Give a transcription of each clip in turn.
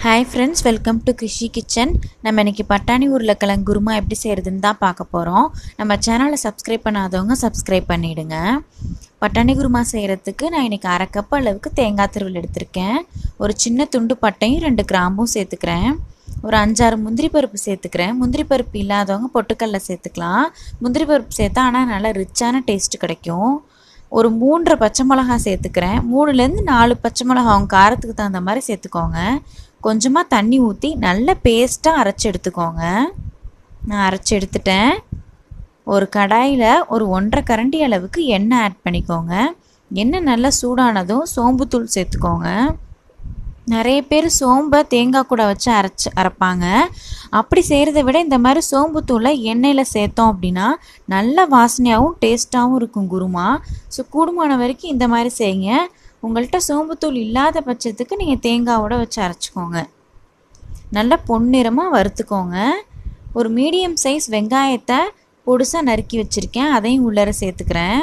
hi friends welcome to Krishi kitchen நம்ம இன்னைக்கு பட்டாணி உருளைக்கிழங்கு குருமா எப்படி செய்கிறதுன்னு தான் பார்க்க போகிறோம் நம்ம சேனலை சப்ஸ்கிரைப் பண்ணாதவங்க சப்ஸ்கிரைப் பண்ணிவிடுங்க பட்டாணி குருமா செய்கிறதுக்கு நான் இன்றைக்கி அரை கப் அளவுக்கு தேங்காய் திருவல் எடுத்திருக்கேன் ஒரு சின்ன துண்டு பட்டையும் ரெண்டு கிராம்பும் சேர்த்துக்கிறேன் ஒரு அஞ்சாறு முந்திரி பருப்பு சேர்த்துக்கிறேன் முந்திரி பருப்பு இல்லாதவங்க பொட்டுக்கல்ல சேர்த்துக்கலாம் முந்திரி பருப்பு சேர்த்தா ஆனால் நல்லா ரிச்சான டேஸ்ட் கிடைக்கும் ஒரு மூன்றரை பச்சை மிளகா சேர்த்துக்கிறேன் மூணுலேருந்து நாலு பச்சை மிளகா அவங்க காரத்துக்கு தகுந்த மாதிரி சேர்த்துக்கோங்க கொஞ்சமாக தண்ணி ஊற்றி நல்ல பேஸ்ட்டாக அரைச்சி எடுத்துக்கோங்க நான் அரைச்சி எடுத்துட்டேன் ஒரு கடாயில் ஒரு ஒன்றரை கரண்டி அளவுக்கு எண்ணெய் ஆட் பண்ணிக்கோங்க எண்ணெய் நல்லா சூடானதும் சோம்புத்தூள் சேர்த்துக்கோங்க நிறைய பேர் சோம்பை தேங்காய் கூட வச்சு அரைச்சி அரைப்பாங்க அப்படி செய்கிறத விட இந்த மாதிரி சோம்புத்தூளை எண்ணெயில் சேர்த்தோம் அப்படின்னா நல்ல வாசனையாகவும் டேஸ்ட்டாகவும் இருக்கும் குருமா ஸோ கூடுமான வரைக்கும் இந்த மாதிரி செய்யுங்க உங்கள்கிட்ட சோம்புத்தூள் இல்லாத பட்சத்துக்கு நீங்கள் தேங்காவோட வச்சு அரைச்சிக்கோங்க நல்லா பொன்னிறமாக வறுத்துக்கோங்க ஒரு மீடியம் சைஸ் வெங்காயத்தை பொடுசாக நறுக்கி வச்சுருக்கேன் அதையும் உள்ளர சேர்த்துக்கிறேன்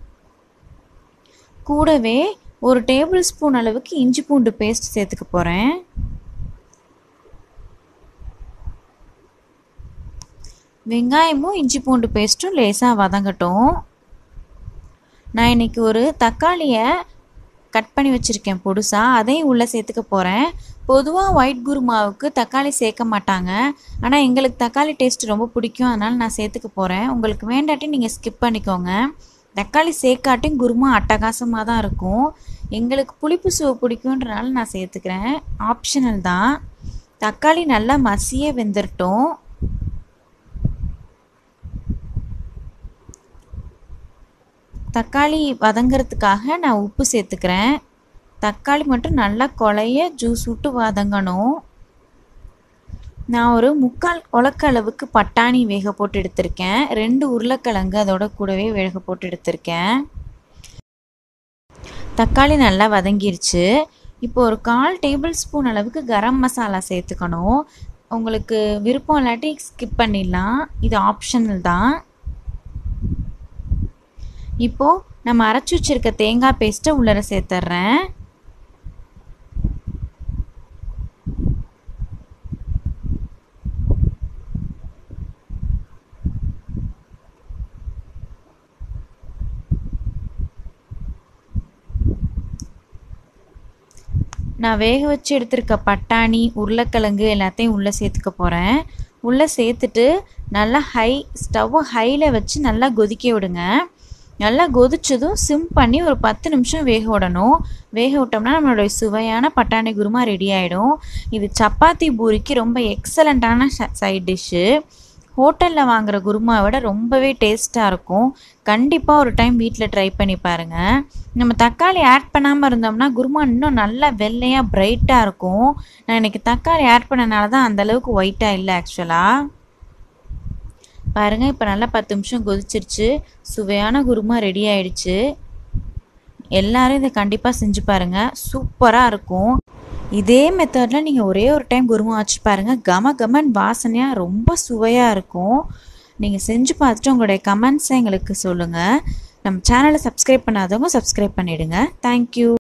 கூடவே ஒரு டேபிள் ஸ்பூன் அளவுக்கு இஞ்சி பூண்டு பேஸ்ட் சேர்த்துக்க போகிறேன் வெங்காயமும் இஞ்சி பூண்டு பேஸ்ட்டும் லேசாக வதங்கட்டும் நான் இன்றைக்கி ஒரு தக்காளியை கட் பண்ணி வச்சுருக்கேன் பொடுசாக அதையும் உள்ளே சேர்த்துக்க போகிறேன் பொதுவாக ஒயிட் குருமாவுக்கு தக்காளி சேர்க்க மாட்டாங்க ஆனால் எங்களுக்கு தக்காளி டேஸ்ட் ரொம்ப பிடிக்கும் அதனால் நான் சேர்த்துக்க போகிறேன் உங்களுக்கு வேண்டாட்டி நீங்கள் ஸ்கிப் பண்ணிக்கோங்க தக்காளி சேர்க்காட்டியும் குருமா அட்டகாசமாக தான் இருக்கும் எங்களுக்கு புளிப்பு சுவை பிடிக்குன்றனால நான் சேர்த்துக்கிறேன் ஆப்ஷனல் தான் தக்காளி நல்லா மசிய வெந்துடட்டும் தக்காளி வதங்கிறதுக்காக நான் உப்பு சேர்த்துக்கிறேன் தக்காளி மட்டும் நல்லா கொலைய ஜூஸ் விட்டு வதங்கணும் நான் ஒரு முக்கால் உலக்க அளவுக்கு பட்டாணி வேக போட்டு எடுத்திருக்கேன் ரெண்டு உருளைக்கிழங்கு அதோட கூடவே வேக போட்டு எடுத்திருக்கேன் தக்காளி நல்லா வதங்கிருச்சு இப்போ ஒரு கால் டேபிள் ஸ்பூன் அளவுக்கு கரம் மசாலா சேர்த்துக்கணும் உங்களுக்கு விருப்பம் இல்லாட்டி ஸ்கிப் பண்ணிடலாம் இது ஆப்ஷனல் தான் இப்போது நம்ம அரைச்சி வச்சுருக்க தேங்காய் பேஸ்ட்டை உள்ளர சேர்த்துட்றேன் நான் வேக வச்சு எடுத்திருக்க பட்டாணி உருளைக்கிழங்கு எல்லாத்தையும் உள்ளே சேர்த்துக்க போகிறேன் உள்ளே சேர்த்துட்டு நல்லா ஹை ஸ்டவ்வை ஹையில் வச்சு நல்லா கொதிக்க விடுங்க நல்லா கொதிச்சதும் சிம் பண்ணி ஒரு பத்து நிமிஷம் வேக விடணும் வேக விட்டோம்னா நம்மளுடைய சுவையான பட்டாணி குருமா ரெடி ஆகிடும் இது சப்பாத்தி பூரிக்கு ரொம்ப எக்ஸலண்ட்டான சைட் டிஷ்ஷு ஹோட்டலில் வாங்குகிற குருமாவை விட ரொம்பவே டேஸ்ட்டாக இருக்கும் கண்டிப்பாக ஒரு டைம் வீட்டில் ட்ரை பண்ணி பாருங்கள் நம்ம தக்காளி ஆட் பண்ணாமல் இருந்தோம்னா குருமா இன்னும் நல்லா வெள்ளையாக பிரைட்டாக இருக்கும் நான் இன்றைக்கி தக்காளி ஆட் பண்ணனால தான் அந்தளவுக்கு ஒயிட்டாக இல்லை ஆக்சுவலாக பாருங்கள் இப்போ நல்லா பத்து நிமிஷம் கொதிச்சிருச்சு சுவையான குருமா ரெடி ஆயிடுச்சு எல்லாரும் இதை கண்டிப்பாக செஞ்சு பாருங்கள் சூப்பராக இருக்கும் இதே மெத்தடில் நீங்கள் ஒரே ஒரு டைம் குருமா வச்சு பாருங்கள் கம கமன் வாசனையாக ரொம்ப சுவையாக இருக்கும் நீங்கள் செஞ்சு பார்த்துட்டு உங்களுடைய கமெண்ட்ஸை எங்களுக்கு சொல்லுங்கள் நம்ம சேனலை சப்ஸ்கிரைப் பண்ணாதவங்க சப்ஸ்கிரைப் பண்ணிவிடுங்க தேங்க்யூ